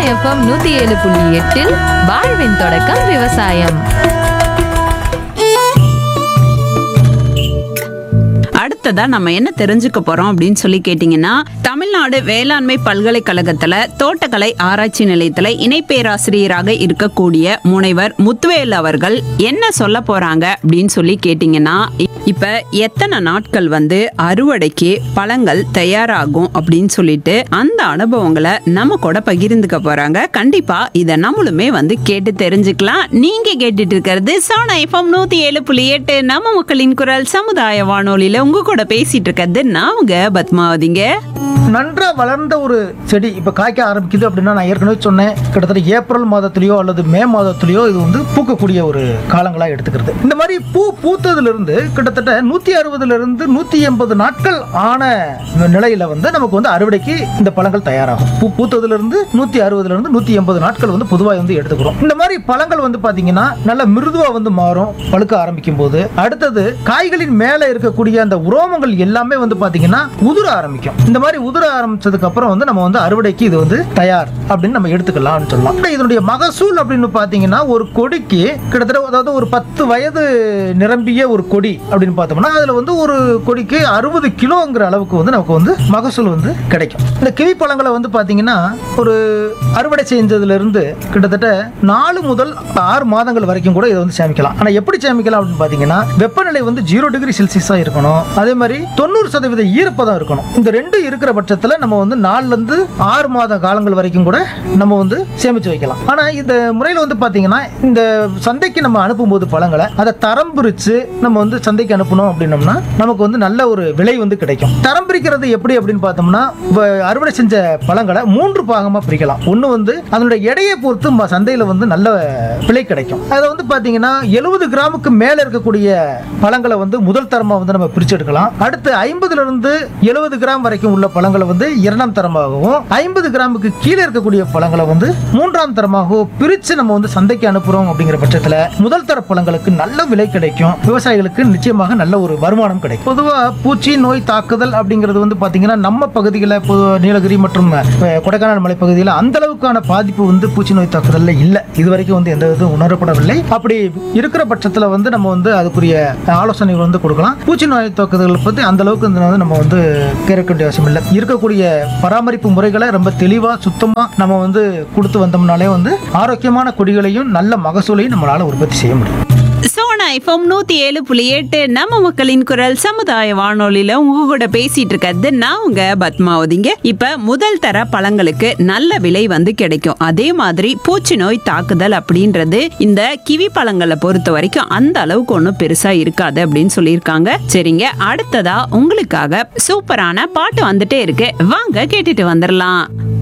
FM நூத்தி ஏழு புள்ளி எட்டில் வாழ்வின் தொடக்கம் விவசாயம் அடுத்ததா நம்ம என்ன தெரிஞ்சுக்க போறோம் அப்படின்னு சொல்லி கேட்டீங்கன்னா தமிழ்நாடு வேளாண்மை பல்கலைக்கழகத்துல தோட்டக்கலை ஆராய்ச்சி நிலையத்துல இணை பேராசிரியராக இருக்கக்கூடிய முனைவர் முத்துவேல் அவர்கள் என்ன சொல்ல போறாங்க அப்படின்னு சொல்லி கேட்டீங்கன்னா இ- இப்ப எத்தனை நாட்கள் வந்து அறுவடைக்கு பழங்கள் தயாராகும் அப்படின்னு சொல்லிட்டு அந்த அனுபவங்களை நம்ம கூட பகிர்ந்துக்க போறாங்க கண்டிப்பா இதை நம்மளுமே வந்து கேட்டு தெரிஞ்சுக்கலாம் நீங்க கேட்டுட்டு இருக்கிறது சோனா எஃப்எம் நூத்தி ஏழு புள்ளி எட்டு நம்ம மக்களின் குரல் சமுதாய வானொலியில உங்க கூட பேசிட்டு இருக்கிறது நான் உங்க பத்மாவதிங்க நன்றா வளர்ந்த ஒரு செடி இப்போ காய்க்க ஆரம்பிக்குது அப்படின்னா நான் ஏற்கனவே சொன்னேன் கிட்டத்தட்ட ஏப்ரல் மாதத்துலயோ அல்லது மே மாதத்துலயோ இது வந்து பூக்கக்கூடிய ஒரு காலங்களாக எடுத்துக்கிறது இந்த மாதிரி பூ பூத்ததுல இருந்து கிட்டத்தட்ட நூத்தி அறுபதுல இருந்து நூத்தி எண்பது நாட்கள் ஆன நிலையில வந்து நமக்கு வந்து அறுவடைக்கு இந்த பழங்கள் தயாராகும் பூ பூத்ததுல இருந்து நூத்தி அறுபதுல இருந்து நூத்தி எண்பது நாட்கள் வந்து பொதுவாக வந்து எடுத்துக்கிறோம் இந்த மாதிரி பழங்கள் வந்து பாத்தீங்கன்னா நல்ல மிருதுவா வந்து மாறும் பழுக்க ஆரம்பிக்கும் போது அடுத்தது காய்களின் மேல இருக்கக்கூடிய அந்த உரோமங்கள் எல்லாமே வந்து பாத்தீங்கன்னா உதிர ஆரம்பிக்கும் இந்த மாதிரி உதிர ஆரம்பிச்சதுக்கு அப்புறம் வந்து நம்ம வந்து அறுவடைக்கு இது வந்து தயார் அப்படின்னு நம்ம எடுத்துக்கலாம்னு சொல்லலாம் இப்ப இதனுடைய மகசூல் அப்படின்னு பாத்தீங்கன்னா ஒரு கொடிக்கு கிட்டத்தட்ட அதாவது ஒரு பத்து வயது நிரம்பிய ஒரு கொடி அப்படின்னு பார்த்தோம்னா அதுல வந்து ஒரு கொடிக்கு அறுபது கிலோங்கிற அளவுக்கு வந்து நமக்கு வந்து மகசூல் வந்து கிடைக்கும் இந்த கிவி பழங்களை வந்து பாத்தீங்கன்னா ஒரு அறுவடை செஞ்சதுல இருந்து கிட்டத்தட்ட நாலு முதல் ஆறு மாதங்கள் வரைக்கும் கூட இதை வந்து சேமிக்கலாம் ஆனா எப்படி சேமிக்கலாம் அப்படின்னு பாத்தீங்கன்னா வெப்பநிலை வந்து ஜீரோ டிகிரி செல்சியஸா இருக்கணும் அதே மாதிரி தொண்ணூறு சதவீத ஈரப்பதம் இருக்கணும் இந்த ரெண்டு இருக்கிற பட்சத்துல நம்ம வந்து நாலுல இருந்து ஆறு மாத காலங்கள் வரைக்கும் கூட நம்ம வந்து சேமிச்சு வைக்கலாம் ஆனா இந்த முறையில வந்து பாத்தீங்கன்னா இந்த சந்தைக்கு நம்ம அனுப்பும்போது பழங்களை அதை தரம் பிரிச்சு நம்ம வந்து சந்தைக்கு அனுப்பணும் அப்படின்னோம்னா நமக்கு வந்து நல்ல ஒரு விலை வந்து கிடைக்கும் தரம் பிரிக்கிறது எப்படி அப்படின்னு பார்த்தோம்னா வ- அறுவடை செஞ்ச பழங்களை மூன்று பாகமா பிரிக்கலாம் ஒன்று வந்து அதனுடைய எடையை பொறுத்து ம- சந்தையில வந்து நல்ல விலை கிடைக்கும் அதை வந்து பாத்தீங்கன்னா எழுபது கிராமுக்கு மேல இருக்கக்கூடிய பழங்களை வந்து முதல் தரமா வந்து நம்ம பிரிச்சு எடுக்கலாம் அடுத்து ஐம்பதுல இருந்து எழுபது கிராம் வரைக்கும் உள்ள பழங்களை வந்து இரண்டாம் தரமாகவும் ஐம்பது கிராமுக்கு கீழே இருக்கக்கூடிய பழங்களை வந்து மூன்றாம் தரமாகவும் பிரிச்சு நம்ம வந்து சந்தைக்கு அனுப்புறோம் அப்படிங்கிற பட்சத்துல முதல் தர பழங்களுக்கு நல்ல விலை கிடைக்கும் விவசாயிகளுக்கு நிச்சயமாக நல்ல ஒரு வருமானம் கிடைக்கும் பொதுவா பூச்சி நோய் தாக்குதல் அப்படிங்கிறது வந்து பாத்தீங்கன்னா நம்ம பகுதிகளில் நீலகிரி மற்றும் அஹ், கொடைக்கானல் மலைப்பகுதியில் அந்த அளவுக்கான பாதிப்பு வந்து பூச்சி நோய் தாக்குதல்ல இல்லை இது வரைக்கும் வந்து எந்த இதுவும் உணரப்படவில்லை அப்படி இருக்கிற பட்சத்தில் வந்து நம்ம வந்து அதுக்குரிய ஆலோசனைகள் வந்து கொடுக்கலாம் பூச்சி நோய் தாக்குதல்களை பற்றி அந்த அளவுக்கு வந்து நம்ம வந்து கேட்க வேண்டிய அவசியம் இல்லை இருக்கக்கூடிய பராமரிப்பு முறைகளை ரொம்ப தெளிவாக சுத்தமாக நம்ம வந்து கொடுத்து வந்தோம்னாலே வந்து ஆரோக்கியமான கொடிகளையும் நல்ல மகசூலையும் நம்மளால உற்பத்தி செய்ய முடியும் சோனா எஃப்எம் நூத்தி ஏழு புள்ளி எட்டு நம்ம மக்களின் குரல் சமுதாய வானொலியில உங்க கூட பேசிட்டு இருக்கிறது நான் உங்க பத்மாவதிங்க இப்ப முதல் தர பழங்களுக்கு நல்ல விலை வந்து கிடைக்கும் அதே மாதிரி பூச்சி நோய் தாக்குதல் அப்படின்றது இந்த கிவி பழங்களை பொறுத்த வரைக்கும் அந்த அளவுக்கு ஒன்றும் பெருசா இருக்காது அப்படின்னு சொல்லியிருக்காங்க சரிங்க அடுத்ததா உங்களுக்காக சூப்பரான பாட்டு வந்துட்டே இருக்கு வாங்க கேட்டுட்டு வந்துடலாம்